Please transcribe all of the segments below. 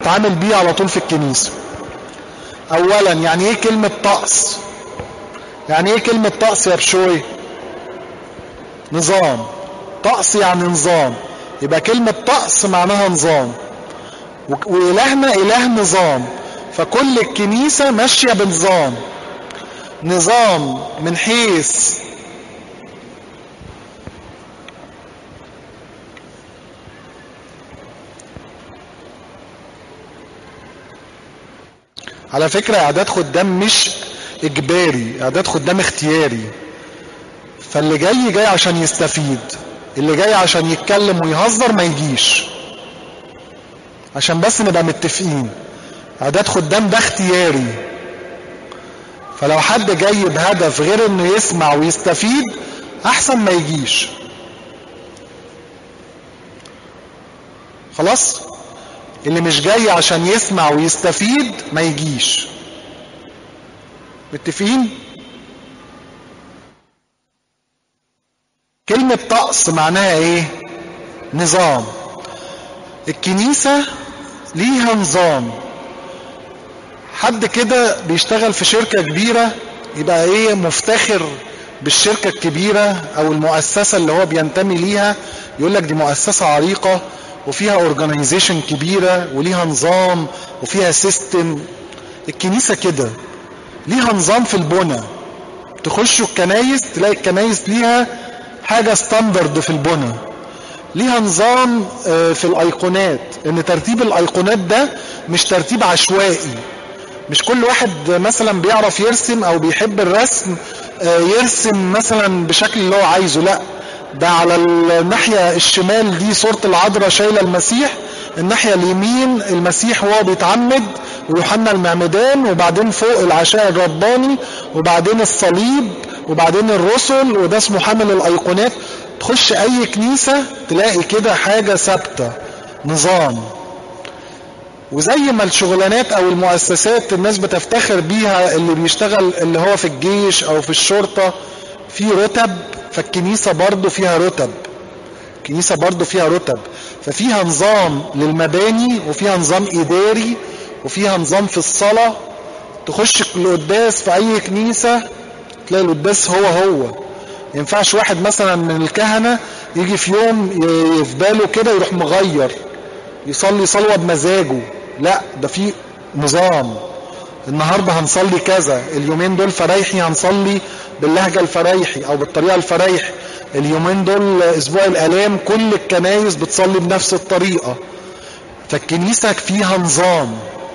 بنتعامل بيه على طول في الكنيسة اولا يعني ايه كلمة طقس يعني ايه كلمة طقس يا بشوي نظام طقس يعني نظام يبقى كلمة طقس معناها نظام وإلهنا إله نظام فكل الكنيسة ماشية بنظام نظام من حيث على فكرة اعداد خدام مش اجباري اعداد خدام اختياري فاللي جاي جاي عشان يستفيد اللي جاي عشان يتكلم ويهزر ما يجيش عشان بس نبقى متفقين اعداد خدام ده اختياري فلو حد جاي بهدف غير انه يسمع ويستفيد احسن ما يجيش خلاص اللي مش جاي عشان يسمع ويستفيد ما يجيش متفقين كلمة طقس معناها ايه نظام الكنيسة ليها نظام حد كده بيشتغل في شركة كبيرة يبقى ايه مفتخر بالشركة الكبيرة او المؤسسة اللي هو بينتمي ليها يقول لك دي مؤسسة عريقة وفيها اورجانيزيشن كبيرة وليها نظام وفيها سيستم الكنيسة كده ليها نظام في البنى تخشوا الكنايس تلاقي الكنايس ليها حاجة ستاندرد في البنى ليها نظام في الايقونات ان ترتيب الايقونات ده مش ترتيب عشوائي مش كل واحد مثلا بيعرف يرسم او بيحب الرسم يرسم مثلا بشكل اللي هو عايزه لا ده على الناحية الشمال دي صورة العذراء شايلة المسيح الناحية اليمين المسيح وهو بيتعمد ويوحنا المعمدان وبعدين فوق العشاء الرباني وبعدين الصليب وبعدين الرسل وده اسمه حامل الايقونات تخش اي كنيسة تلاقي كده حاجة ثابتة نظام وزي ما الشغلانات او المؤسسات الناس بتفتخر بيها اللي بيشتغل اللي هو في الجيش او في الشرطة في رتب فالكنيسة برضو فيها رتب الكنيسة برضو فيها رتب ففيها نظام للمباني وفيها نظام اداري وفيها نظام في الصلاة تخش القداس في اي كنيسة تلاقي القداس هو هو ينفعش واحد مثلا من الكهنة يجي في يوم في باله كده يروح مغير يصلي صلوة بمزاجه لا ده في نظام النهاردة هنصلي كذا اليومين دول فرايحي هنصلي باللهجة الفرايحي او بالطريقة الفرايحي اليومين دول اسبوع الالام كل الكنايس بتصلي بنفس الطريقة فالكنيسة فيها نظام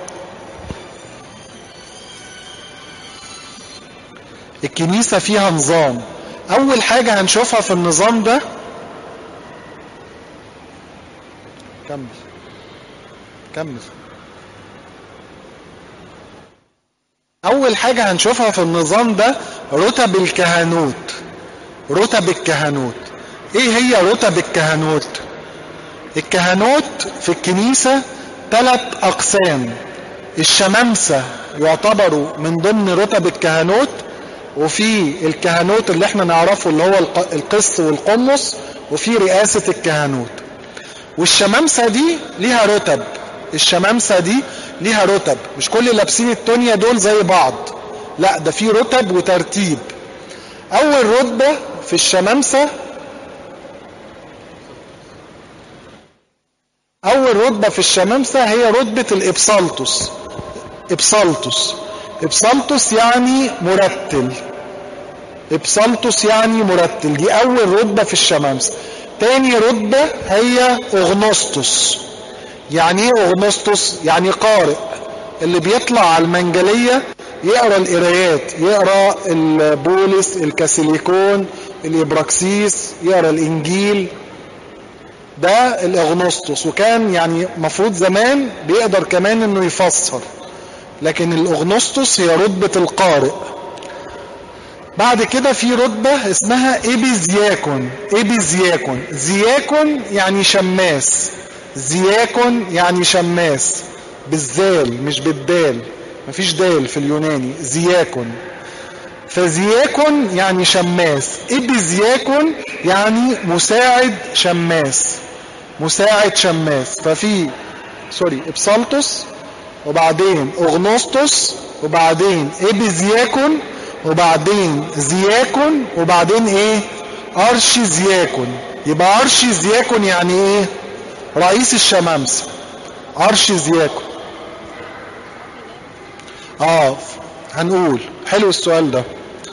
الكنيسة فيها نظام اول حاجة هنشوفها في النظام ده كمل كمل اول حاجة هنشوفها في النظام ده رتب الكهنوت رتب الكهنوت ايه هي رتب الكهنوت الكهنوت في الكنيسة ثلاث اقسام الشمامسة يعتبروا من ضمن رتب الكهنوت وفي الكهنوت اللي احنا نعرفه اللي هو القس والقمص وفي رئاسة الكهنوت والشمامسة دي ليها رتب الشمامسة دي ليها رتب مش كل اللي لابسين التونيا دول زي بعض لا ده في رتب وترتيب اول رتبة في الشمامسة اول رتبة في الشمامسة هي رتبة الابسالتوس ابسالتوس ابسالتوس يعني مرتل ابسالتوس يعني مرتل دي اول رتبة في الشمامسة تاني رتبة هي اغنوستوس يعني ايه اغنوستوس يعني قارئ اللي بيطلع على المنجلية يقرا القرايات يقرا البولس الكاسيليكون الابراكسيس يقرا الانجيل ده الاغنوستوس وكان يعني مفروض زمان بيقدر كمان انه يفسر لكن الاغنوستوس هي رتبة القارئ بعد كده في رتبة اسمها ابيزياكون ابيزياكون زياكون يعني شماس زياكون يعني شماس بالزال مش بالدال مفيش دال في اليوناني زياكون فزياكون يعني شماس ابيزياكون يعني مساعد شماس مساعد شماس ففي سوري ابسالتوس وبعدين اغنوستوس وبعدين ابيزياكون وبعدين زياكون وبعدين ايه ارشي زياكون يبقى ارشي زياكون يعني ايه رئيس الشمامسة ارشي زياكون اه هنقول حلو السؤال ده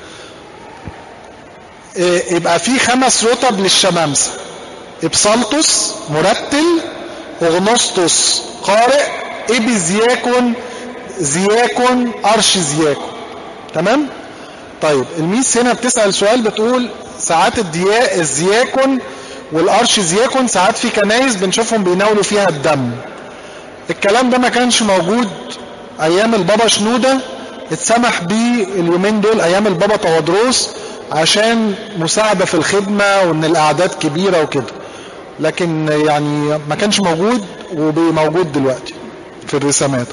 إيه يبقى في خمس رتب للشمامسة ابسالتوس مرتل اغنوستوس قارئ ابيزياكون زياكون ارش زياكون تمام طيب الميس هنا بتسأل سؤال بتقول ساعات الدياء الزياكون والارش زياكون ساعات في كنايس بنشوفهم بيناولوا فيها الدم الكلام ده ما كانش موجود ايام البابا شنودة اتسمح بيه اليومين دول ايام البابا توادروس عشان مساعدة في الخدمة وان الاعداد كبيرة وكده لكن يعني ما كانش موجود وموجود دلوقتي في الرسامات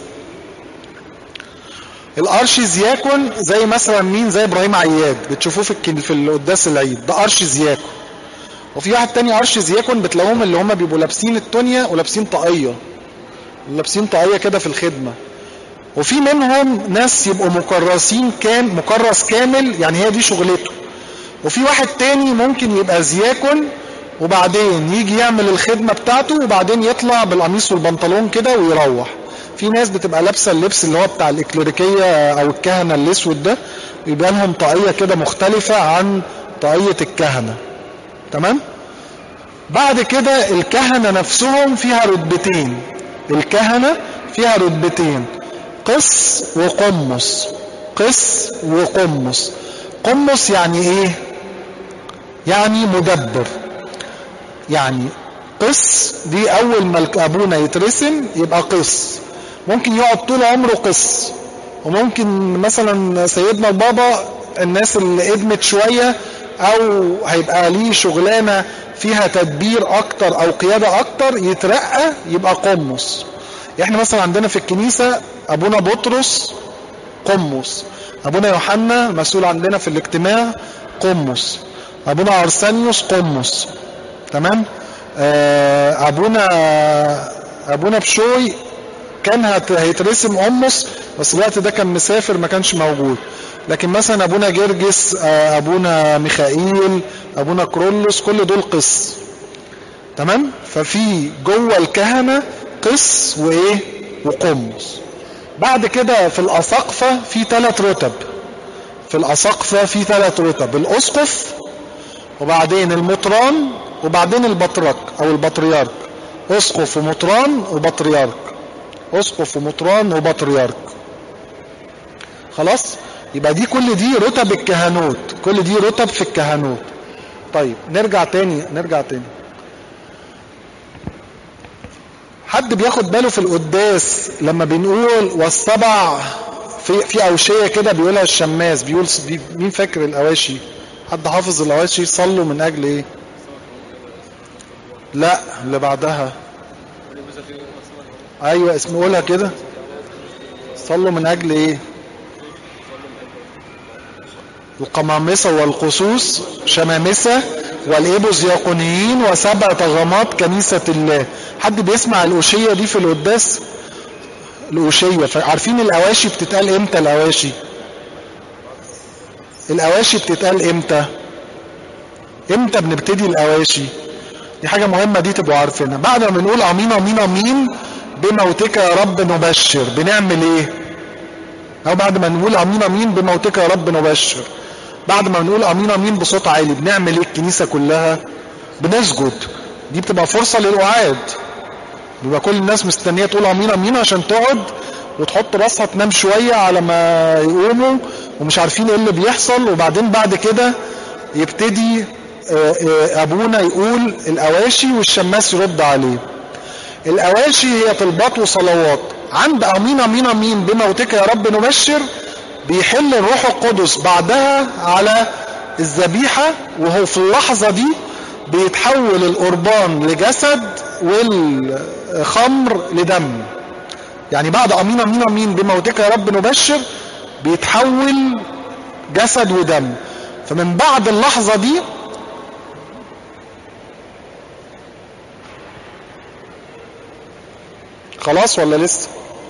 الارشيزياكون زي مثلا مين زي ابراهيم عياد بتشوفوه في الكن في القداس العيد ده ارشيزياكون وفي واحد تاني ارشيزياكون بتلاقوهم اللي هم بيبقوا لابسين التونيا ولابسين طاقيه لابسين طاقيه كده في الخدمه وفي منهم ناس يبقوا مكرسين كام مكرس كامل يعني هي دي شغلته وفي واحد تاني ممكن يبقى زياكون وبعدين يجي يعمل الخدمه بتاعته وبعدين يطلع بالقميص والبنطلون كده ويروح في ناس بتبقى لابسه اللبس اللي هو بتاع الاكليريكيه او الكهنه الاسود ده يبقى لهم طاقيه كده مختلفه عن طاقيه الكهنه تمام بعد كده الكهنه نفسهم فيها رتبتين الكهنه فيها رتبتين قس وقمص قس وقمص قمص يعني ايه يعني مدبر يعني قس دي اول ما ابونا يترسم يبقى قس ممكن يقعد طول عمره قس وممكن مثلا سيدنا البابا الناس اللي قدمت شوية او هيبقى ليه شغلانة فيها تدبير اكتر او قيادة اكتر يترقى يبقى قمص احنا مثلا عندنا في الكنيسة ابونا بطرس قمص ابونا يوحنا المسؤول عندنا في الاجتماع قمص ابونا ارسانيوس قمص تمام آه ابونا ابونا بشوي كان هيترسم قمص بس الوقت ده كان مسافر ما كانش موجود لكن مثلا ابونا جرجس ابونا ميخائيل ابونا كرولوس كل دول قس تمام ففي جوه الكهنه قس وايه وقمص بعد كده في الاساقفه في ثلاث رتب في الاساقفه في ثلاث رتب الاسقف وبعدين المطران وبعدين البطرك او البطريرك اسقف ومطران وبطريرك اسقف ومطران وبطريرك خلاص يبقى دي كل دي رتب الكهنوت كل دي رتب في الكهنوت طيب نرجع تاني نرجع تاني حد بياخد باله في القداس لما بنقول والسبع في في اوشيه كده بيقولها الشماس بيقول مين فاكر الاواشي حد حافظ الاواشي صلوا من اجل ايه لا اللي بعدها ايوه اسم قولها كده صلوا من اجل ايه القمامسة والقصوص شمامسة والإبز يقونيين وسبع طغمات كنيسة الله حد بيسمع الأوشية دي في القداس الأوشية عارفين الأواشي بتتقال إمتى الأواشي الأواشي بتتقال إمتى إمتى بنبتدي الأواشي دي حاجة مهمة دي تبقوا عارفينها بعد ما بنقول أمين أمين أمين بموتك يا رب نبشر بنعمل إيه أو بعد ما نقول أمين أمين بموتك يا رب نبشر بعد ما بنقول امين امين بصوت عالي بنعمل ايه الكنيسه كلها بنسجد دي بتبقى فرصه للقعاد بيبقى كل الناس مستنيه تقول امين امين عشان تقعد وتحط راسها تنام شويه على ما يقوموا ومش عارفين ايه اللي بيحصل وبعدين بعد كده يبتدي ابونا يقول الاواشي والشماس يرد عليه الاواشي هي طلبات وصلوات عند امين امين امين بموتك يا رب نبشر بيحل الروح القدس بعدها على الذبيحة وهو في اللحظة دي بيتحول القربان لجسد والخمر لدم يعني بعد امين امين امين بموتك يا رب نبشر بيتحول جسد ودم فمن بعد اللحظة دي خلاص ولا لسه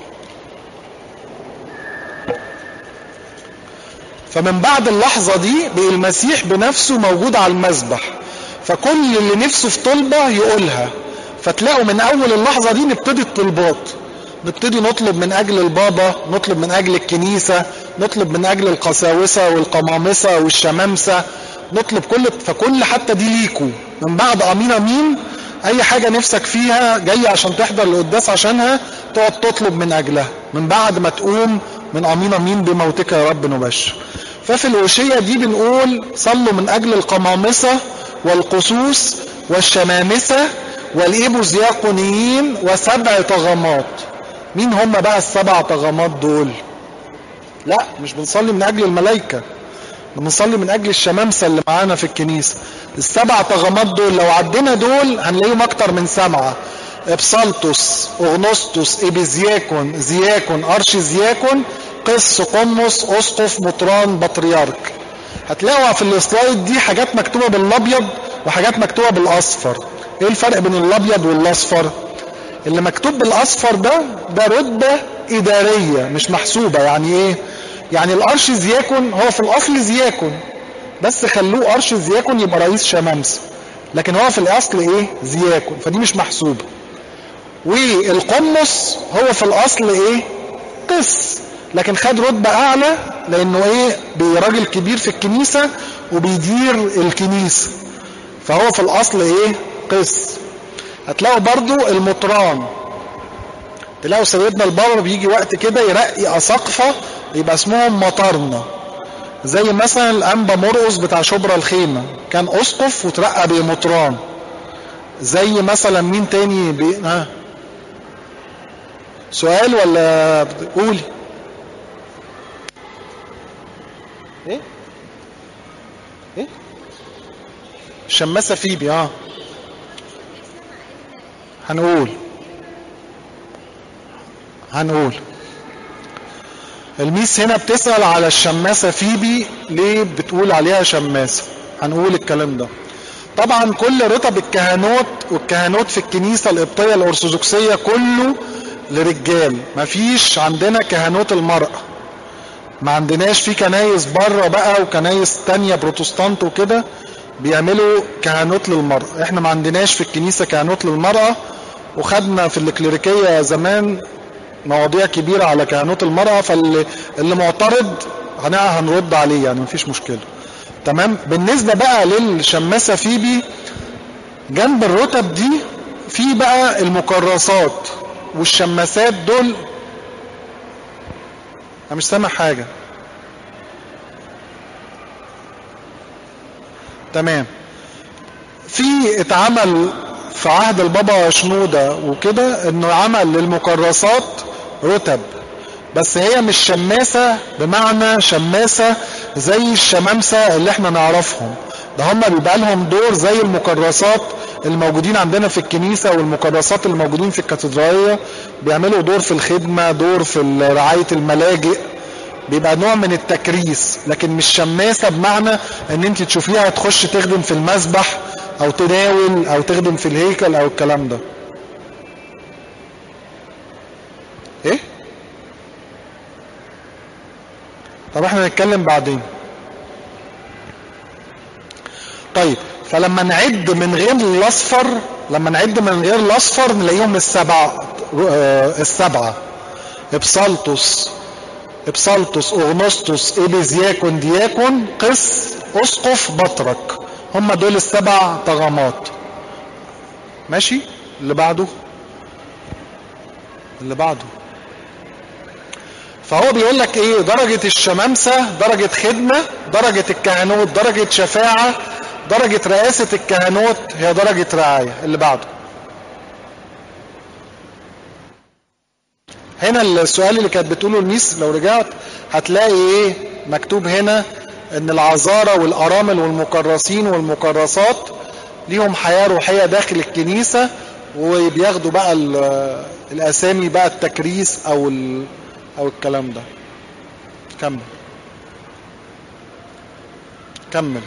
فمن بعد اللحظة دي بقى المسيح بنفسه موجود على المذبح فكل اللي نفسه في طلبة يقولها فتلاقوا من أول اللحظة دي نبتدي الطلبات نبتدي نطلب من أجل البابا نطلب من أجل الكنيسة نطلب من أجل القساوسة والقمامسة والشمامسة نطلب كل فكل حتى دي ليكوا من بعد أمين أمين أي حاجة نفسك فيها جاية عشان تحضر القداس عشانها تقعد تطلب من أجلها من بعد ما تقوم من أمين أمين بموتك يا رب نبشر ففي الوشية دي بنقول صلوا من أجل القمامسة والقصوص والشمامسة والإيبوزياقونيين وسبع طغمات مين هم بقى السبع طغمات دول لا مش بنصلي من أجل الملائكة بنصلي من أجل الشمامسة اللي معانا في الكنيسة السبع طغمات دول لو عدينا دول هنلاقيهم أكتر من سبعة ابسالتوس اغنوستوس ابيزياكون زياكون ارشيزياكون قس قمص اسقف مطران بطريرك هتلاقوا في السلايد دي حاجات مكتوبه بالابيض وحاجات مكتوبه بالاصفر ايه الفرق بين الابيض والاصفر اللي مكتوب بالاصفر ده ده رتبه اداريه مش محسوبه يعني ايه يعني الارش زياكون هو في الاصل زياكون بس خلوه ارش زياكون يبقى رئيس شمامسه لكن هو في الاصل ايه زياكون فدي مش محسوبه والقمص هو في الاصل ايه قس لكن خد رتبة اعلى لانه ايه راجل كبير في الكنيسة وبيدير الكنيسة فهو في الاصل ايه قس هتلاقوا برضو المطران تلاقوا سيدنا البابا بيجي وقت كده يرقي اساقفة يبقى اسمهم مطرنة زي مثلا الانبا مرقص بتاع شبرا الخيمة كان اسقف وترقى بمطران زي مثلا مين تاني بي... ها سؤال ولا قولي ايه ايه شماسة فيبي اه هنقول هنقول الميس هنا بتسأل على الشماسة فيبي ليه بتقول عليها شماسة هنقول الكلام ده طبعا كل رتب الكهنوت والكهنوت في الكنيسة القبطية الأرثوذكسية كله لرجال مفيش عندنا كهنوت المرأة ما عندناش في كنايس بره بقى وكنايس تانية بروتستانت وكده بيعملوا كهنوت للمرأة احنا ما عندناش في الكنيسة كهنوت للمرأة وخدنا في الكليريكية زمان مواضيع كبيرة على كهنوت المرأة فاللي اللي معترض هنرد عليه يعني مفيش مشكلة تمام بالنسبة بقى للشماسة فيبي جنب الرتب دي في بقى المكرسات والشماسات دول انا مش سامع حاجة تمام في اتعمل في عهد البابا شنودة وكده انه عمل للمكرسات رتب بس هي مش شماسة بمعنى شماسة زي الشمامسة اللي احنا نعرفهم ده هم بيبقى لهم دور زي المكرسات الموجودين عندنا في الكنيسة والمكرسات الموجودين في الكاتدرائية بيعملوا دور في الخدمة دور في رعاية الملاجئ بيبقى نوع من التكريس لكن مش شماسة بمعنى ان انت تشوفيها تخش تخدم في المسبح او تناول او تخدم في الهيكل او الكلام ده ايه طب احنا نتكلم بعدين طيب فلما نعد من غير الاصفر لما نعد من غير الاصفر نلاقيهم السبعة السبعة ابسالتوس ابسالتوس اغنسطس ابيزياكون دياكون قس اسقف بطرك هم دول السبع طغمات ماشي اللي بعده اللي بعده فهو بيقول لك ايه درجة الشمامسة درجة خدمة درجة الكهنوت درجة شفاعة درجة رئاسة الكهنوت هي درجة رعاية اللي بعده هنا السؤال اللي كانت بتقوله الميس لو رجعت هتلاقي ايه مكتوب هنا ان العذارى والارامل والمكرسين والمكرسات ليهم حياة روحية داخل الكنيسة وبياخدوا بقى الاسامي بقى التكريس او او الكلام ده كمل كمل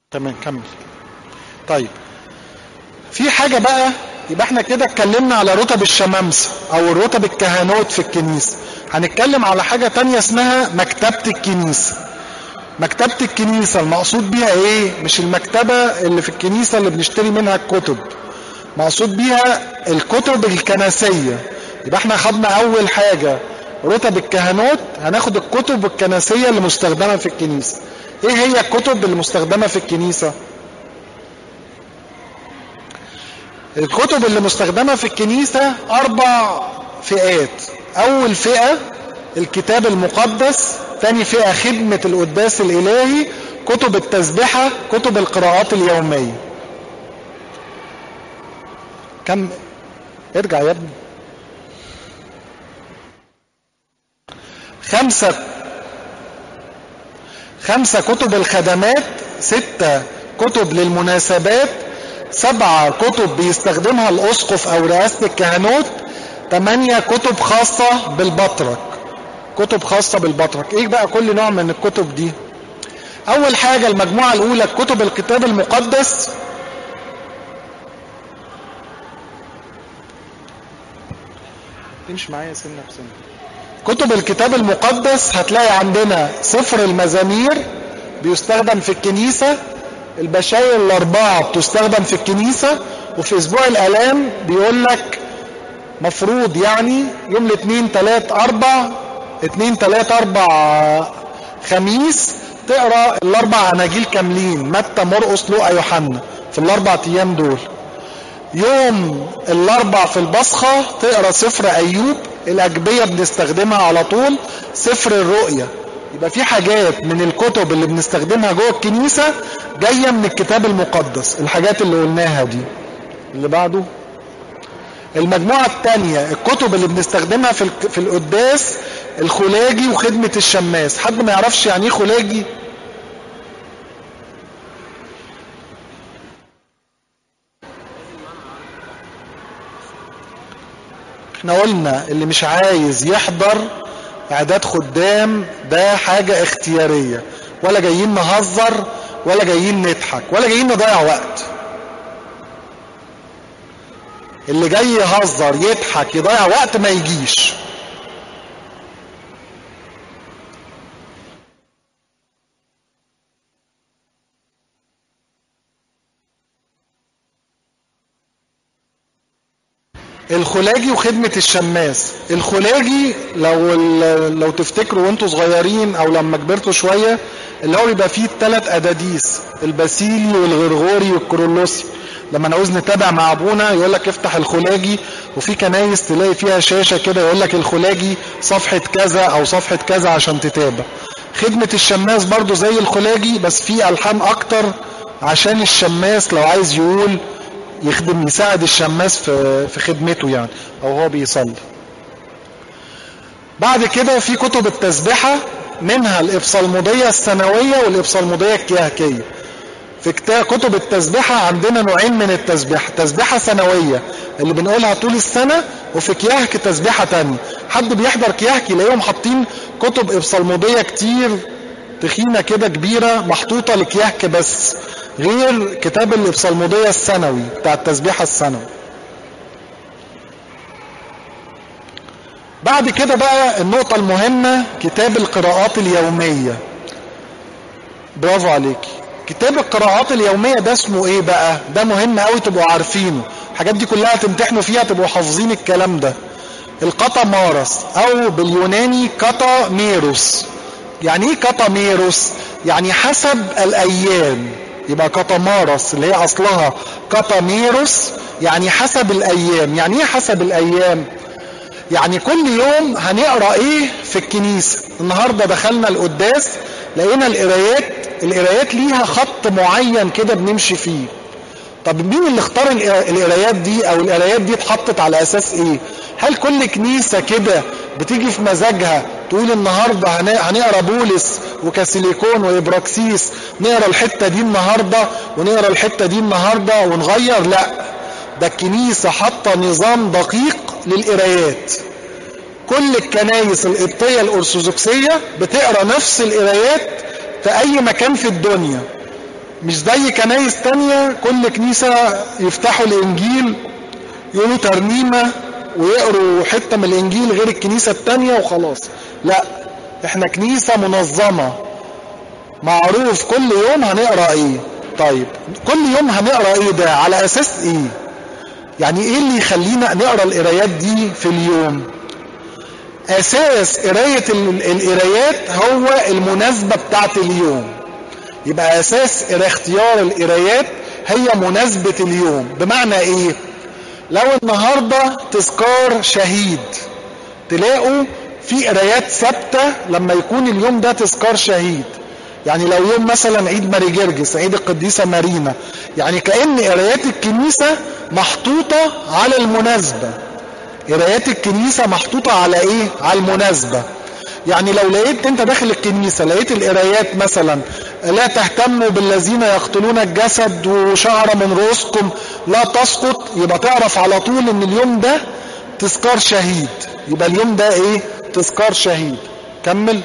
تمام كمل طيب في حاجة بقى يبقى احنا كده اتكلمنا على رتب الشمامسة او الرتب الكهنوت في الكنيسة هنتكلم على حاجة تانية اسمها مكتبة الكنيسة مكتبة الكنيسة المقصود بيها ايه مش المكتبة اللي في الكنيسة اللي بنشتري منها الكتب مقصود بيها الكتب الكنسية يبقى احنا خدنا اول حاجة رتب الكهنوت هناخد الكتب الكنسية اللي مستخدمة في الكنيسة ايه هي الكتب اللي مستخدمة في الكنيسة الكتب اللي مستخدمة في الكنيسة اربع فئات اول فئة الكتاب المقدس تاني فئة خدمة القداس الالهي كتب التسبحة كتب القراءات اليومية كم ارجع يا ابني خمسة خمسة كتب الخدمات ستة كتب للمناسبات سبعة كتب بيستخدمها الأسقف أو رئاسة الكهنوت ثمانية كتب خاصة بالبطرك كتب خاصة بالبطرك ايه بقى كل نوع من الكتب دي اول حاجة المجموعة الاولى كتب الكتاب المقدس تمشي معايا سنة بسنة كتب الكتاب المقدس هتلاقي عندنا سفر المزامير بيستخدم في الكنيسة البشاير الأربعة بتستخدم في الكنيسة وفي أسبوع الآلام بيقول لك مفروض يعني يوم الاثنين تلات أربع اثنين تلات أربع خميس تقرا الأربع أناجيل كاملين متى مرقس لوقا يوحنا في الأربع أيام دول يوم الأربع في البصخة تقرا سفر أيوب الأجبية بنستخدمها على طول سفر الرؤية يبقى في حاجات من الكتب اللي بنستخدمها جوه الكنيسة جاية من الكتاب المقدس الحاجات اللي قلناها دي اللي بعده المجموعة الثانية الكتب اللي بنستخدمها في في القداس الخلاجي وخدمة الشماس حد ما يعرفش يعني ايه خلاجي احنا قلنا اللي مش عايز يحضر اعداد خدام ده حاجة اختيارية ولا جايين نهزر ولا جايين نضحك ولا جايين نضيع وقت اللي جاي يهزر يضحك يضيع وقت ما يجيش الخلاجي وخدمة الشماس الخلاجي لو لو تفتكروا وانتوا صغيرين او لما كبرتوا شوية اللي هو بيبقى فيه الثلاث اداديس الباسيلي والغرغوري والكرولوسي لما نعوز نتابع مع ابونا يقول لك افتح الخلاجي وفي كنايس تلاقي فيها شاشة كده يقول لك الخلاجي صفحة كذا او صفحة كذا عشان تتابع خدمة الشماس برضو زي الخلاجي بس في الحان اكتر عشان الشماس لو عايز يقول يخدم يساعد الشماس في في خدمته يعني او هو بيصلي بعد كده في كتب التسبحة منها الإبصالمودية السنوية والإبصالمودية الكيهكية في كتب التسبحة عندنا نوعين من التسبحة تسبحة سنوية اللي بنقولها طول السنة وفي كيهك تسبحة تانية حد بيحضر كيهك يلاقيهم حاطين كتب إبصالمودية كتير تخينة كده كبيرة محطوطة لكيهك بس غير كتاب الإبصالمودية السنوي بتاع التسبيحة السنوي بعد كده بقى النقطة المهمة كتاب القراءات اليومية برافو عليكي كتاب القراءات اليومية ده اسمه ايه بقى ده مهم قوي تبقوا عارفينه الحاجات دي كلها تمتحنوا فيها تبقوا حافظين الكلام ده القطا مارس او باليوناني قطا ميروس يعني ايه قطا ميروس يعني حسب الايام يبقى كتمارس اللي هي اصلها كتميروس يعني حسب الايام يعني ايه حسب الايام يعني كل يوم هنقرا ايه في الكنيسه النهارده دخلنا القداس لقينا القرايات القرايات ليها خط معين كده بنمشي فيه طب مين اللي اختار القرايات دي او القرايات دي اتحطت على اساس ايه هل كل كنيسه كده بتيجي في مزاجها تقول النهارده هنقرا بولس وكاسيليكون وابراكسيس نقرا الحته دي النهارده ونقرا الحته دي النهارده ونغير لا ده الكنيسه حاطه نظام دقيق للقرايات كل الكنايس القبطيه الارثوذكسيه بتقرا نفس القرايات في اي مكان في الدنيا مش زي كنايس تانية كل كنيسة يفتحوا الانجيل يقولوا ترنيمة ويقروا حتة من الانجيل غير الكنيسة التانية وخلاص لا احنا كنيسة منظمة معروف كل يوم هنقرا ايه طيب كل يوم هنقرا ايه ده على اساس ايه يعني ايه اللي يخلينا نقرا القرايات دي في اليوم اساس قرايه القرايات هو المناسبه بتاعت اليوم يبقى اساس اختيار القرايات هي مناسبه اليوم بمعنى ايه لو النهارده تذكار شهيد تلاقوا في قرايات ثابته لما يكون اليوم ده تذكار شهيد يعني لو يوم مثلا عيد ماري جرجس عيد القديسة مارينا يعني كأن قرايات الكنيسة محطوطة على المناسبة قرايات الكنيسة محطوطة على ايه على المناسبة يعني لو لقيت انت داخل الكنيسة لقيت القرايات مثلا لا تهتموا بالذين يقتلون الجسد وشعر من رؤوسكم لا تسقط يبقى تعرف على طول ان اليوم ده تذكار شهيد يبقى اليوم ده ايه تذكار شهيد كمل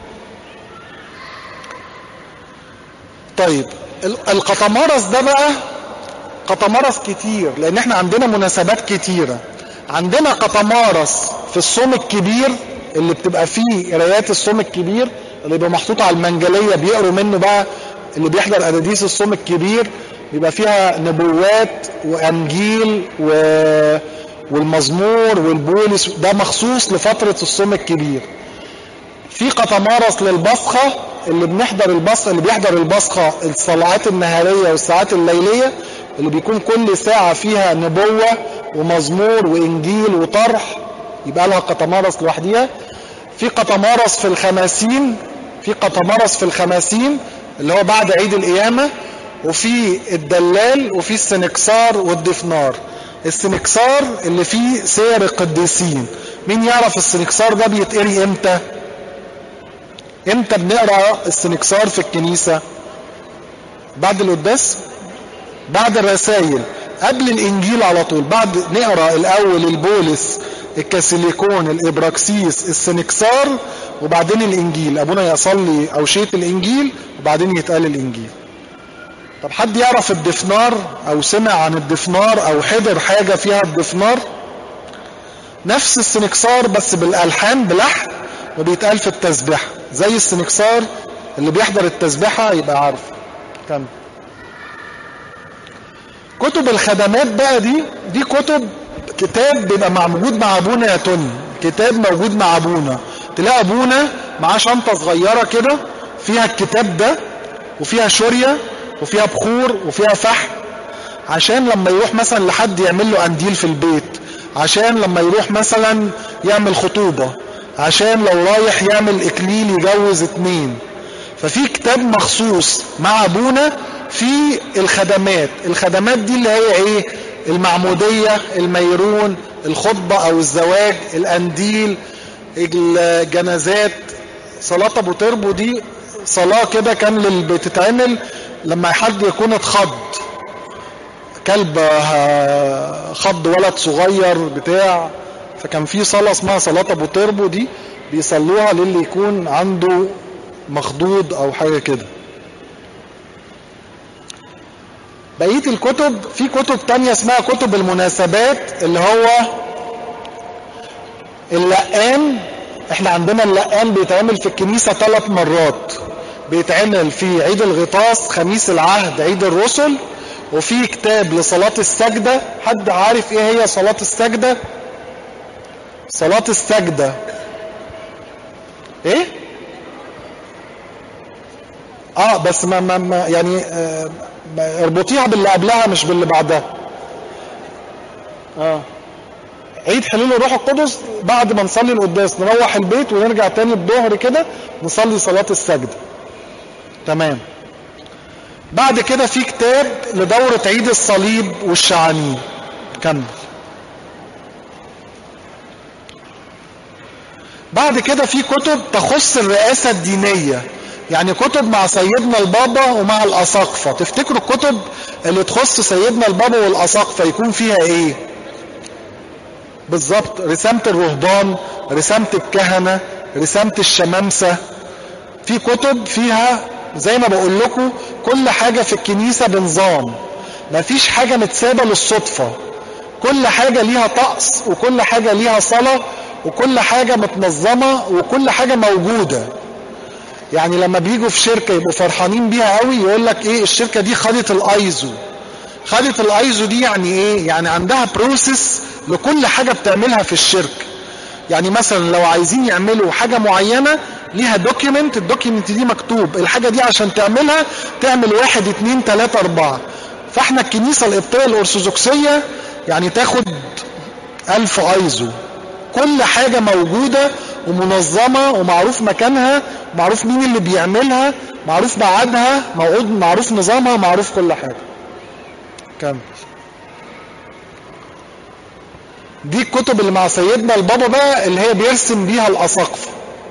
طيب القطمارس ده بقى قطمارس كتير لان احنا عندنا مناسبات كتيرة عندنا قطمارس في الصوم الكبير اللي بتبقى فيه قرايات الصوم الكبير اللي بيبقى محطوط على المنجلية بيقروا منه بقى اللي بيحضر قداديس الصوم الكبير بيبقى فيها نبوات وانجيل و... والمزمور والبولس ده مخصوص لفترة الصوم الكبير في قطمارس للبصخة اللي بنحضر البصخة اللي بيحضر البصخة الصلوات النهارية والساعات الليلية اللي بيكون كل ساعة فيها نبوة ومزمور وإنجيل وطرح يبقى لها قطمارس لوحديها في قطمارس في الخماسين في قطمارس في الخماسين اللي هو بعد عيد القيامة وفي الدلال وفي السنكسار والدفنار السنكسار اللي فيه سير القديسين مين يعرف السنكسار ده بيتقري امتى امتى بنقرا السنكسار في الكنيسة بعد القداس بعد الرسائل قبل الانجيل على طول بعد نقرا الاول البولس الكاسيليكون الابراكسيس السنكسار وبعدين الانجيل ابونا يصلي اوشيه الانجيل وبعدين يتقال الانجيل طب حد يعرف الدفنار او سمع عن الدفنار او حضر حاجة فيها الدفنار نفس السنكسار بس بالالحان بلحن وبيتقال في التسبيحة زي السنكسار اللي بيحضر التسبيحة يبقى عارف كمل كتب الخدمات بقى دي دي كتب كتاب بيبقى موجود مع ابونا يا توني كتاب موجود مع ابونا تلاقي ابونا معاه شنطه صغيره كده فيها الكتاب ده وفيها شوريه وفيها بخور وفيها فحم عشان لما يروح مثلا لحد يعمل له قنديل في البيت عشان لما يروح مثلا يعمل خطوبه عشان لو رايح يعمل اكليل يجوز اتنين ففي كتاب مخصوص مع ابونا في الخدمات الخدمات دي اللي هي ايه المعمودية الميرون الخطبة او الزواج الانديل الجنازات صلاة ابو تربو دي صلاة كده كان اللي بتتعمل لما حد يكون اتخض كلب خض ولد صغير بتاع فكان في صلاة اسمها صلاة ابو تربو دي بيصلوها للي يكون عنده مخضوض او حاجة كده بقية الكتب في كتب تانية اسمها كتب المناسبات اللي هو اللقان احنا عندنا اللقان بيتعمل في الكنيسة ثلاث مرات بيتعمل في عيد الغطاس خميس العهد عيد الرسل وفي كتاب لصلاة السجدة حد عارف ايه هي صلاة السجدة صلاة السجدة ايه اه بس ما, ما, ما يعني آه اربطيها باللي قبلها مش باللي بعدها اه عيد حلول الروح القدس بعد ما نصلي القداس نروح البيت ونرجع تاني الظهر كده نصلي صلاة السجدة تمام بعد كده في كتاب لدورة عيد الصليب والشعانين كمل بعد كده في كتب تخص الرئاسة الدينية يعني كتب مع سيدنا البابا ومع الأساقفة تفتكروا الكتب اللي تخص سيدنا البابا والأساقفة يكون فيها ايه بالظبط رسامة الرهبان رسامة الكهنة رسامة الشمامسة في كتب فيها زي ما بقول لكم كل حاجة في الكنيسة بنظام مفيش حاجة متسابة للصدفة كل حاجة ليها طقس وكل حاجة ليها صلاة وكل حاجة متنظمة وكل حاجة موجودة يعني لما بيجوا في شركة يبقوا فرحانين بيها قوي يقول لك ايه الشركة دي خدت الايزو خدت الايزو دي يعني ايه يعني عندها بروسيس لكل حاجة بتعملها في الشركة يعني مثلا لو عايزين يعملوا حاجة معينة ليها دوكيمنت الدوكيمنت دي مكتوب الحاجة دي عشان تعملها تعمل واحد اتنين تلاتة اربعة فاحنا الكنيسة القبطية الارثوذكسية يعني تاخد الف ايزو كل حاجة موجودة ومنظمة ومعروف مكانها معروف مين اللي بيعملها معروف ميعادها موعود معروف نظامها معروف كل حاجة كمل دي الكتب اللي مع سيدنا البابا بقى اللي هي بيرسم بيها الأساقفة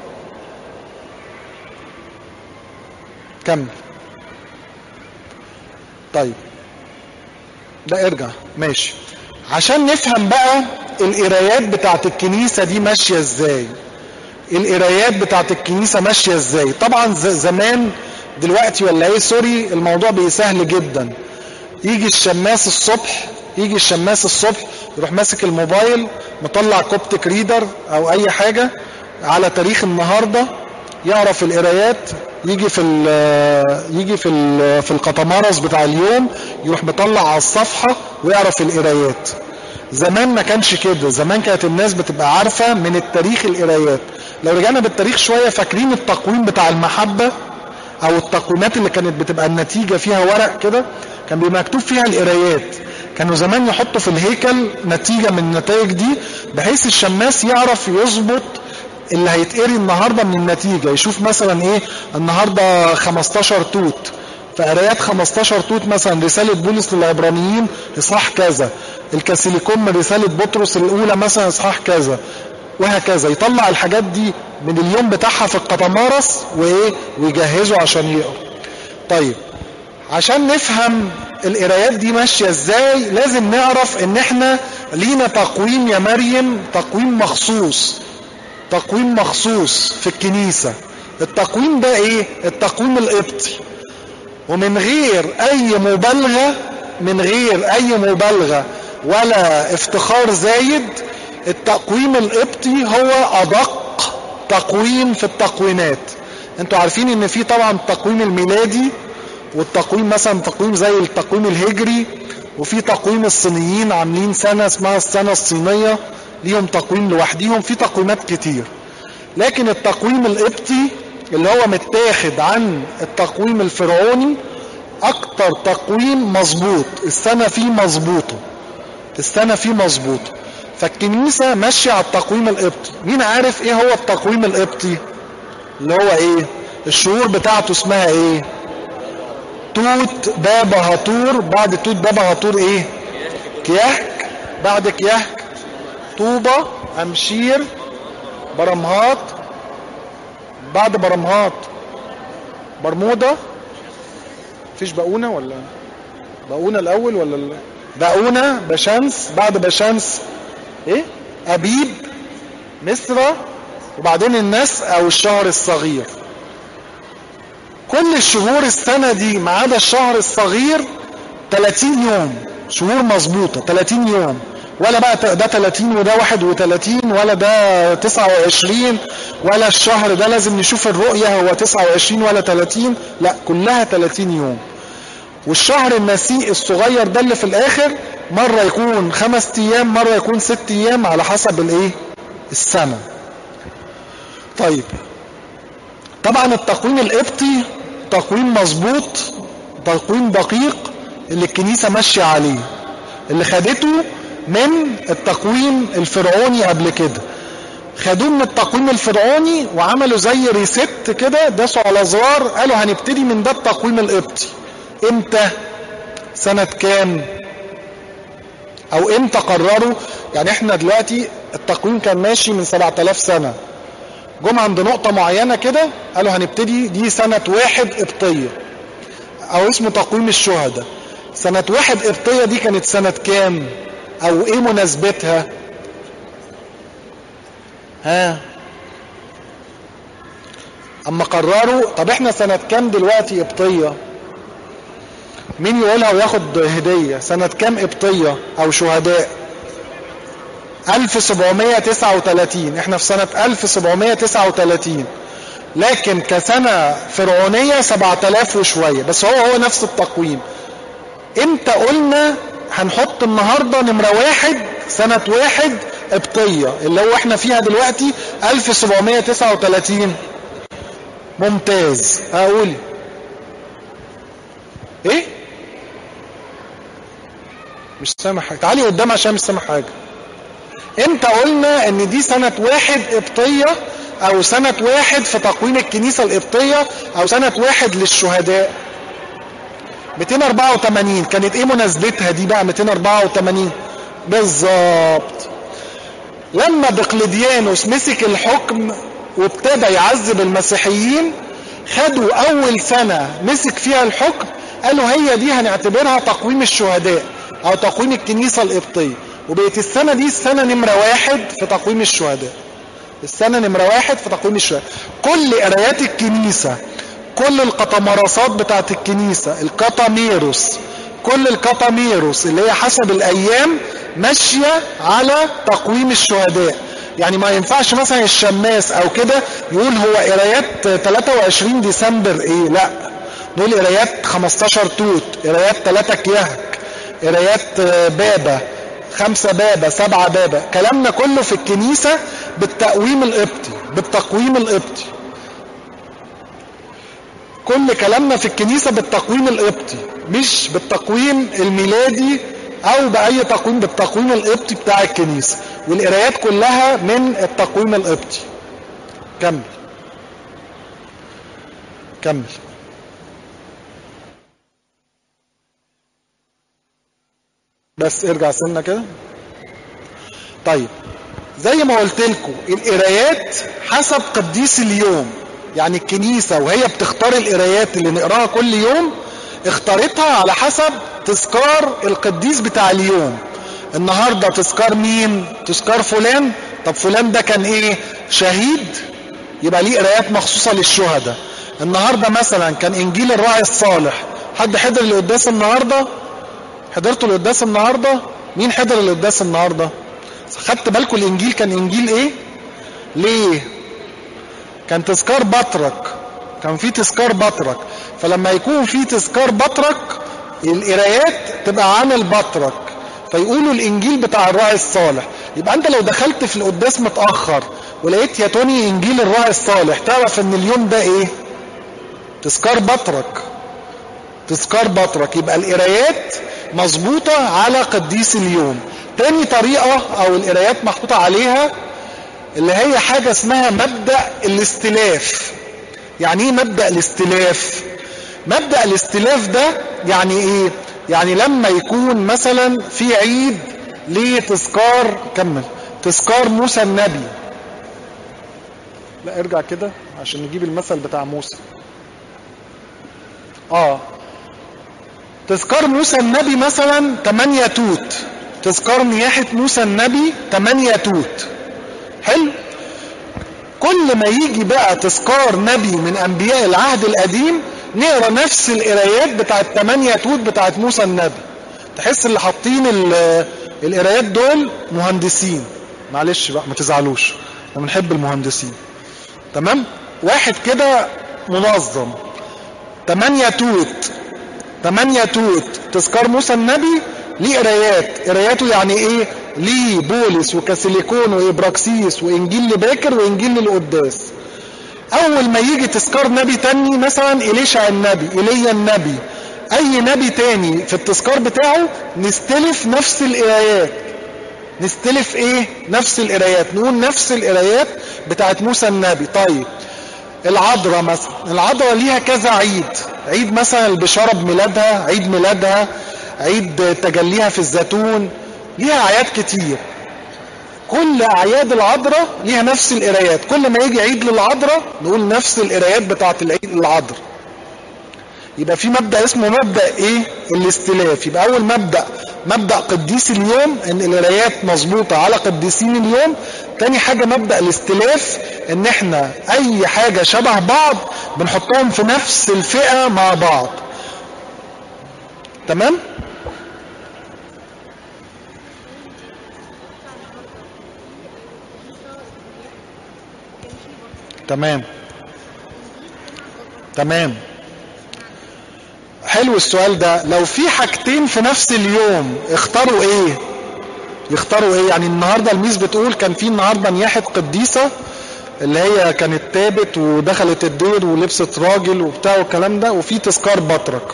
كمل طيب لا ارجع ماشي عشان نفهم بقى القرايات بتاعت الكنيسة دي ماشية ازاي القرايات بتاعت الكنيسة ماشية ازاي طبعا زمان دلوقتي ولا ايه سوري الموضوع بيسهل جدا يجي الشماس الصبح يجي الشماس الصبح يروح ماسك الموبايل مطلع كوبتك ريدر او اي حاجة على تاريخ النهاردة يعرف القرايات يجي في ال يجي في ال في القطمارس بتاع اليوم يروح مطلع على الصفحة ويعرف القرايات زمان ما كانش كده زمان كانت الناس بتبقى عارفة من التاريخ القرايات لو رجعنا بالتاريخ شوية فاكرين التقويم بتاع المحبة او التقويمات اللي كانت بتبقى النتيجة فيها ورق كده كان بيبقى مكتوب فيها القرايات كانوا زمان يحطوا في الهيكل نتيجة من النتائج دي بحيث الشماس يعرف يظبط اللي هيتقري النهاردة من النتيجة يشوف مثلا ايه النهاردة 15 توت فقرايات 15 توت مثلا رسالة بولس للعبرانيين اصحاح كذا الكاسيليكوم رسالة بطرس الاولى مثلا اصحاح كذا وهكذا يطلع الحاجات دي من اليوم بتاعها في القطمارس وايه ويجهزه عشان يقرا طيب عشان نفهم القرايات دي ماشيه ازاي لازم نعرف ان احنا لينا تقويم يا مريم تقويم مخصوص تقويم مخصوص في الكنيسه التقويم ده ايه التقويم القبطي ومن غير اي مبالغه من غير اي مبالغه ولا افتخار زايد التقويم القبطي هو ادق تقويم في التقويمات انتوا عارفين ان في طبعا التقويم الميلادي والتقويم مثلا تقويم زي التقويم الهجري وفي تقويم الصينيين عاملين سنة اسمها السنة الصينية ليهم تقويم لوحديهم في تقويمات كتير لكن التقويم القبطي اللي هو متاخد عن التقويم الفرعوني اكتر تقويم مظبوط السنة فيه مظبوطة السنة فيه مظبوطة فالكنيسة ماشية على التقويم القبطي مين عارف ايه هو التقويم القبطي اللي هو ايه الشهور بتاعته اسمها ايه توت بابا هطور بعد توت بابا هطور ايه كيهك بعد كيهك طوبة امشير برمهات بعد برمهات برمودا فيش بقونة ولا بقونة الاول ولا ال... بقونة بشمس بعد بشمس ايه ابيب مصر وبعدين الناس او الشهر الصغير كل الشهور السنة دي ما عدا الشهر الصغير 30 يوم شهور مظبوطة 30 يوم ولا بقى ده 30 وده 31 ولا ده 29 ولا الشهر ده لازم نشوف الرؤية هو 29 ولا 30 لا كلها 30 يوم والشهر النسيء الصغير ده اللي في الاخر مرة يكون خمس ايام مرة يكون ست ايام على حسب الايه السنة طيب طبعا التقويم القبطي تقويم مظبوط تقويم دقيق اللي الكنيسة ماشية عليه اللي خدته من التقويم الفرعوني قبل كده خدوه من التقويم الفرعوني وعملوا زي ريست كده داسوا على زرار قالوا هنبتدي من ده التقويم القبطي امتى سنة كام او امتى قرروا يعني احنا دلوقتي التقويم كان ماشي من 7000 سنة جم عند نقطة معينة كده قالوا هنبتدي دي سنة واحد قبطية او اسمه تقويم الشهداء سنة واحد قبطية دي كانت سنة كام او ايه مناسبتها ها اما قرروا طب احنا سنة كام دلوقتي قبطية مين يقولها وياخد هدية سنة كام قبطية او شهداء 1739 احنا في سنة 1739 لكن كسنة فرعونية 7000 وشوية بس هو هو نفس التقويم امتى قلنا هنحط النهاردة نمرة واحد سنة واحد قبطية اللي هو احنا فيها دلوقتي 1739 ممتاز اقول ايه مش سامع حاجة تعالي قدام عشان مش سامع حاجة امتى قلنا ان دي سنة واحد قبطية او سنة واحد في تقويم الكنيسة القبطية او سنة واحد للشهداء 284 كانت ايه مناسبتها دي بقى 284 بالظبط لما دقلديانوس مسك الحكم وابتدى يعذب المسيحيين خدوا اول سنة مسك فيها الحكم قالوا هي دي هنعتبرها تقويم الشهداء او تقويم الكنيسة القبطية وبقت السنة دي السنة نمرة واحد في تقويم الشهداء السنة نمرة واحد في تقويم الشهداء كل قرايات الكنيسة كل القطمرصات بتاعت الكنيسة القطاميروس كل القطاميروس اللي هي حسب الايام ماشية على تقويم الشهداء يعني ما ينفعش مثلا الشماس او كده يقول هو قرايات 23 ديسمبر ايه لا دول قرايات 15 توت قرايات 3 كيهك قرايات بابا خمسة بابا سبعة بابا كلامنا كله في الكنيسة بالتقويم القبطي بالتقويم القبطي كل كلامنا في الكنيسة بالتقويم القبطي مش بالتقويم الميلادي او باي تقويم بالتقويم القبطي بتاع الكنيسة والقرايات كلها من التقويم القبطي كمل كمل بس ارجع سنة كده طيب زي ما قلت لكم القرايات حسب قديس اليوم يعني الكنيسة وهي بتختار القرايات اللي نقراها كل يوم اختارتها على حسب تذكار القديس بتاع اليوم النهاردة تذكار مين تذكار فلان طب فلان ده كان ايه شهيد يبقى ليه قرايات مخصوصة للشهداء النهاردة مثلا كان انجيل الراعي الصالح حد حضر القداس النهاردة حضرتوا القداس النهاردة مين حضر القداس النهاردة خدت بالكم الانجيل كان انجيل ايه ليه كان تذكار بطرك كان في تذكار بطرك فلما يكون في تذكار بطرك القرايات تبقى عن البطرك فيقولوا الانجيل بتاع الراعي الصالح يبقى انت لو دخلت في القداس متاخر ولقيت يا توني انجيل الراعي الصالح تعرف ان اليوم ده ايه تذكار بطرك تذكار بطرك يبقى القرايات مظبوطه على قديس اليوم تاني طريقه او القرايات محطوطه عليها اللي هي حاجة اسمها مبدأ الاستلاف يعني ايه مبدأ الاستلاف مبدأ الاستلاف ده يعني ايه يعني لما يكون مثلا في عيد لتذكار كمل تذكار موسى النبي لا ارجع كده عشان نجيب المثل بتاع موسى اه تذكار موسى النبي مثلا 8 توت تذكار نياحة موسى النبي 8 توت حلو كل ما يجي بقى تذكار نبي من انبياء العهد القديم نقرا نفس القرايات بتاعت 8 توت بتاعت موسى النبي تحس اللي حاطين القرايات دول مهندسين معلش بقى ما تزعلوش احنا بنحب المهندسين تمام واحد كده منظم 8 توت 8 توت تذكار موسى النبي ليه قرايات قراياته يعني ايه ليه بولس وكاسيليكون وابراكسيس وانجيل لباكر وانجيل للقداس اول ما يجي تذكار نبي تاني مثلا اليشع النبي ايليا النبي اي نبي تاني في التذكار بتاعه نستلف نفس القرايات نستلف ايه نفس القرايات نقول نفس القرايات بتاعت موسى النبي طيب العذراء مثلا العذراء ليها كذا عيد عيد مثلا البشارة بميلادها عيد ميلادها عيد تجليها في الزيتون ليها اعياد كتير كل اعياد العذراء ليها نفس القرايات كل ما يجي عيد للعذراء نقول نفس القرايات بتاعت العيد للعذراء يبقى في مبدا اسمه مبدا ايه الاستلاف يبقى اول مبدا مبدا قديس اليوم ان القرايات مظبوطه على قديسين اليوم تاني حاجه مبدا الاستلاف ان احنا اي حاجه شبه بعض بنحطهم في نفس الفئه مع بعض تمام تمام تمام حلو السؤال ده لو في حاجتين في نفس اليوم اختاروا ايه يختاروا ايه يعني النهارده الميس بتقول كان في النهارده نياحه قديسه اللي هي كانت تابت ودخلت الدير ولبست راجل وبتاع والكلام ده وفي تذكار بطرك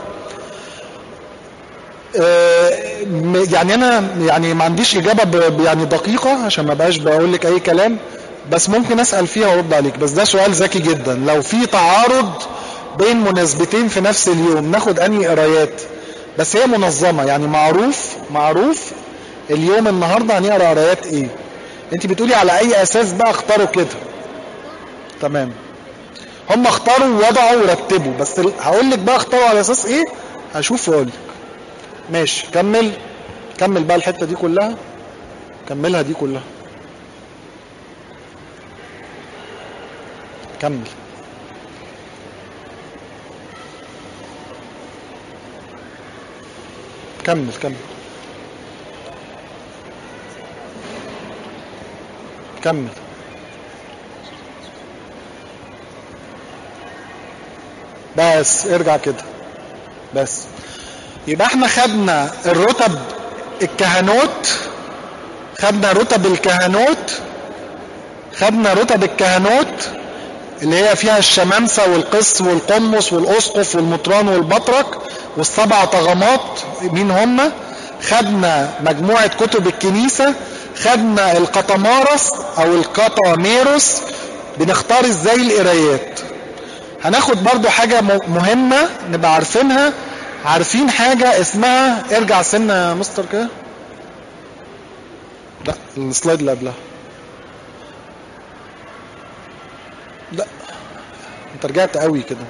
آه، م- يعني انا يعني ما عنديش اجابه ب- يعني دقيقه عشان ما بقاش بقول لك اي كلام بس ممكن اسال فيها وارد عليك بس ده سؤال ذكي جدا لو في تعارض بين مناسبتين في نفس اليوم ناخد انهي قرايات بس هي منظمه يعني معروف معروف اليوم النهارده هنقرا قرايات ايه انت بتقولي على اي اساس بقى اختاروا كده تمام هم اختاروا ووضعوا ورتبوا بس ال- هقول لك بقى اختاروا على اساس ايه هشوف واقول لك ماشي كمل كمل بقى الحته دي كلها كملها دي كلها كمل كمل كمل كمل بس ارجع كده بس يبقى احنا خدنا الرتب الكهنوت خدنا رتب الكهنوت خدنا رتب الكهنوت اللي هي فيها الشمامسة والقس والقمص والأسقف والمطران والبطرك والسبع طغمات مين هم خدنا مجموعة كتب الكنيسة خدنا القطمارس أو القطاميروس بنختار ازاي القرايات هناخد برضو حاجة م- مهمة نبقى عارفينها عارفين حاجة اسمها ارجع سنة يا مستر كده لا السلايد اللي قبلها لا انت رجعت قوي كده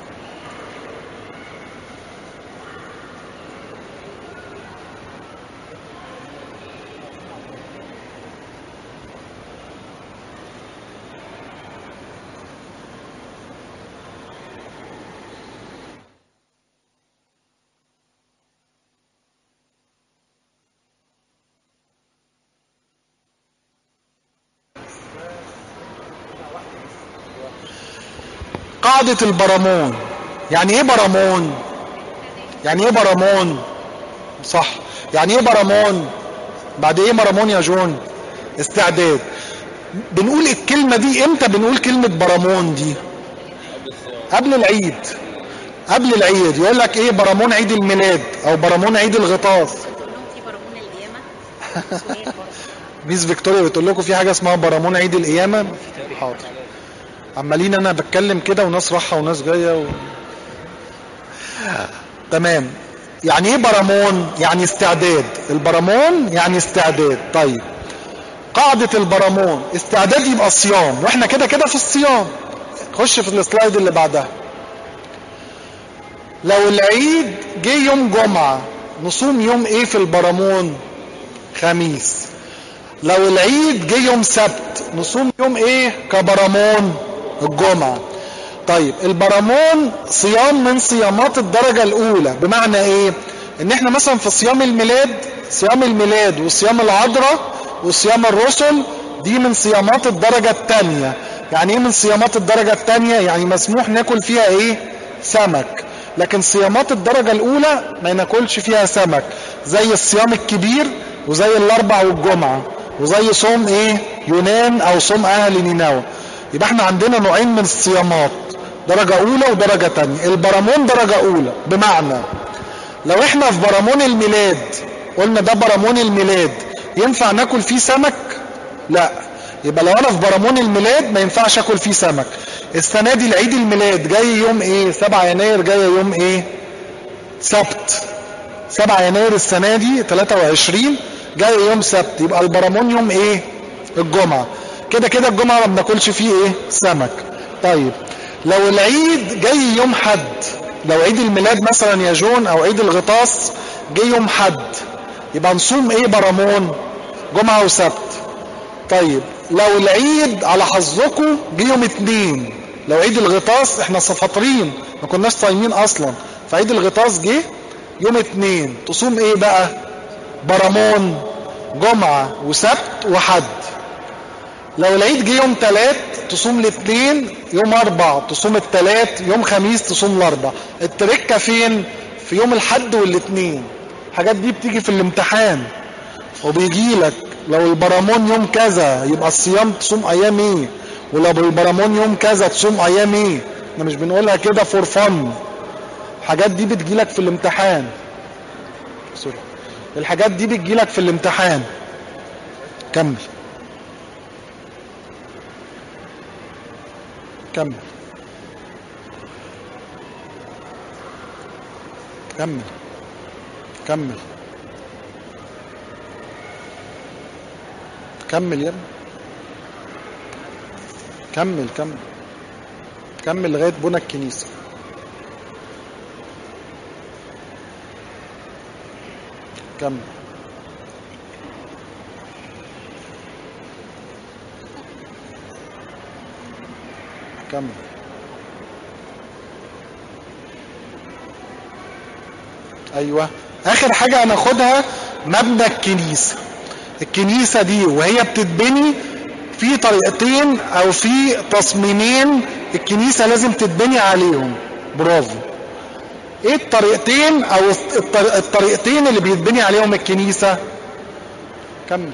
قاعدة البرامون يعني ايه برامون يعني ايه برامون صح يعني ايه برامون بعد ايه برامون يا جون استعداد بنقول الكلمة دي امتى بنقول كلمة برامون دي قبل العيد قبل العيد يقول لك ايه برامون عيد الميلاد او برامون عيد الغطاس تقول لهم في برامون القيامة سؤال برضه. ميس فيكتوريا بتقول لكم في حاجه اسمها برامون عيد القيامه حاضر عمالين انا بتكلم كده وناس رايحه وناس جايه و... تمام يعني ايه برامون يعني استعداد البرامون يعني استعداد طيب قاعدة البرامون استعداد يبقى صيام واحنا كده كده في الصيام خش في السلايد اللي بعدها لو العيد جه يوم جمعة نصوم يوم ايه في البرامون خميس لو العيد جه يوم سبت نصوم يوم ايه كبرامون الجمعة طيب البرامون صيام من صيامات الدرجة الاولى بمعنى ايه ان احنا مثلا في صيام الميلاد صيام الميلاد وصيام العذراء وصيام الرسل دي من صيامات الدرجة الثانية يعني ايه من صيامات الدرجة الثانية يعني مسموح ناكل فيها ايه سمك لكن صيامات الدرجة الاولى ما ناكلش فيها سمك زي الصيام الكبير وزي الاربع والجمعة وزي صوم ايه يونان او صوم اهل نينوى يبقى احنا عندنا نوعين من الصيامات درجة اولى ودرجة تانية البرامون درجة اولى بمعنى لو احنا في برامون الميلاد قلنا ده برامون الميلاد ينفع ناكل فيه سمك لا يبقى لو انا في برامون الميلاد ما ينفعش اكل فيه سمك السنة دي العيد الميلاد جاي يوم ايه 7 يناير جاي يوم ايه سبت 7 يناير السنة دي 23 جاي يوم سبت يبقى البرامون يوم ايه الجمعة كده كده الجمعة ما بناكلش فيه ايه سمك طيب لو العيد جاي يوم حد لو عيد الميلاد مثلا يا جون او عيد الغطاس جه يوم حد يبقى نصوم ايه برامون جمعة وسبت طيب لو العيد على حظكم جه يوم اتنين لو عيد الغطاس احنا فاطرين ما كناش صايمين اصلا فعيد الغطاس جه يوم اتنين تصوم ايه بقى برامون جمعة وسبت وحد لو العيد جه يوم تلات تصوم الاثنين يوم اربع تصوم التلات يوم خميس تصوم الاربع التركة فين في يوم الحد والاثنين الحاجات دي بتيجي في الامتحان وبيجي لك لو البرامون يوم كذا يبقى الصيام تصوم ايام ايه ولو البرامون يوم كذا تصوم ايام ايه احنا مش بنقولها كده فور فن الحاجات دي بتجيلك في الامتحان سوري الحاجات دي بتجيلك في الامتحان كمل كمل كمل كمل كمل يا ابني كمل كمل كمل لغايه بنى الكنيسه كمل كمل ايوه اخر حاجه هناخدها مبنى الكنيسه الكنيسه دي وهي بتتبني في طريقتين او في تصميمين الكنيسه لازم تتبني عليهم برافو ايه الطريقتين او الطر- الطريقتين اللي بيتبني عليهم الكنيسه كمل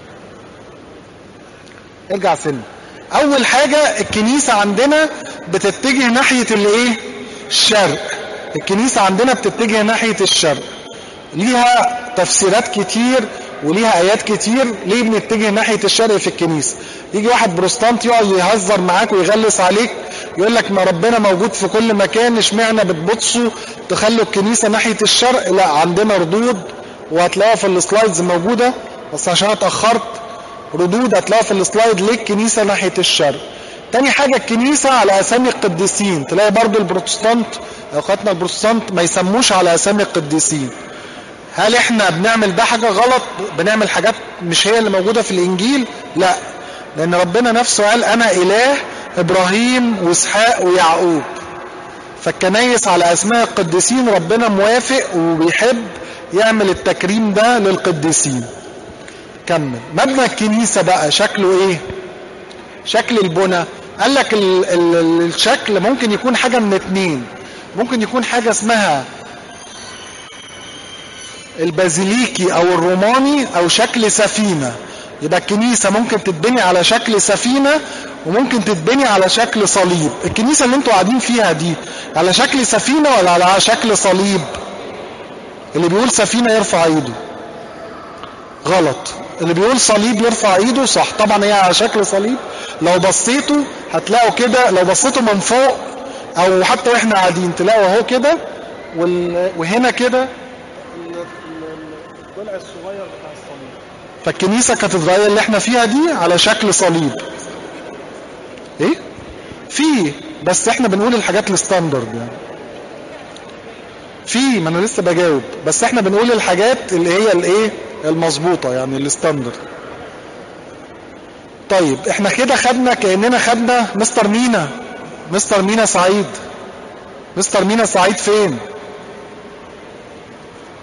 ارجع سن اول حاجه الكنيسه عندنا بتتجه ناحيه الايه الشرق الكنيسه عندنا بتتجه ناحيه الشرق ليها تفسيرات كتير وليها ايات كتير ليه بنتجه ناحيه الشرق في الكنيسه يجي واحد بروستانت يقعد يهزر معاك ويغلس عليك يقول لك ما ربنا موجود في كل مكان اشمعنى بتبصوا تخلوا الكنيسه ناحيه الشرق لا عندنا ردود وهتلاقوها في السلايدز موجوده بس عشان اتاخرت ردود هتلاقوها في السلايد ليه الكنيسه ناحيه الشرق تاني حاجه الكنيسه على اسامي القديسين تلاقي برضو البروتستانت اخواتنا البروتستانت ما يسموش على اسامي القديسين هل احنا بنعمل ده حاجة غلط بنعمل حاجات مش هي اللي موجودة في الانجيل لا لان ربنا نفسه قال انا اله ابراهيم واسحاق ويعقوب فالكنايس على اسماء القديسين ربنا موافق وبيحب يعمل التكريم ده للقديسين كمل مبنى الكنيسة بقى شكله ايه شكل البنى قال لك ال ال الشكل ممكن يكون حاجة من اتنين ممكن يكون حاجة اسمها البازيليكي او الروماني او شكل سفينة يبقى الكنيسة ممكن تتبني على شكل سفينة وممكن تتبني على شكل صليب الكنيسة اللي انتوا قاعدين فيها دي على شكل سفينة ولا على شكل صليب اللي بيقول سفينة يرفع ايده غلط اللي بيقول صليب يرفع ايده صح طبعا هي على شكل صليب لو بصيتوا هتلاقوا كده لو بصيتوا من فوق او حتى واحنا قاعدين تلاقوا اهو كده وال- وهنا كده الضلع الصغير بتاع الصليب فالكنيسه كاتدرائيه اللي احنا فيها دي على شكل صليب ايه في بس احنا بنقول الحاجات الستاندرد يعني في ما انا لسه بجاوب بس احنا بنقول الحاجات اللي هي الايه المظبوطه يعني الستاندرد طيب احنا كده خدنا كاننا خدنا مستر مينا مستر مينا سعيد مستر مينا سعيد فين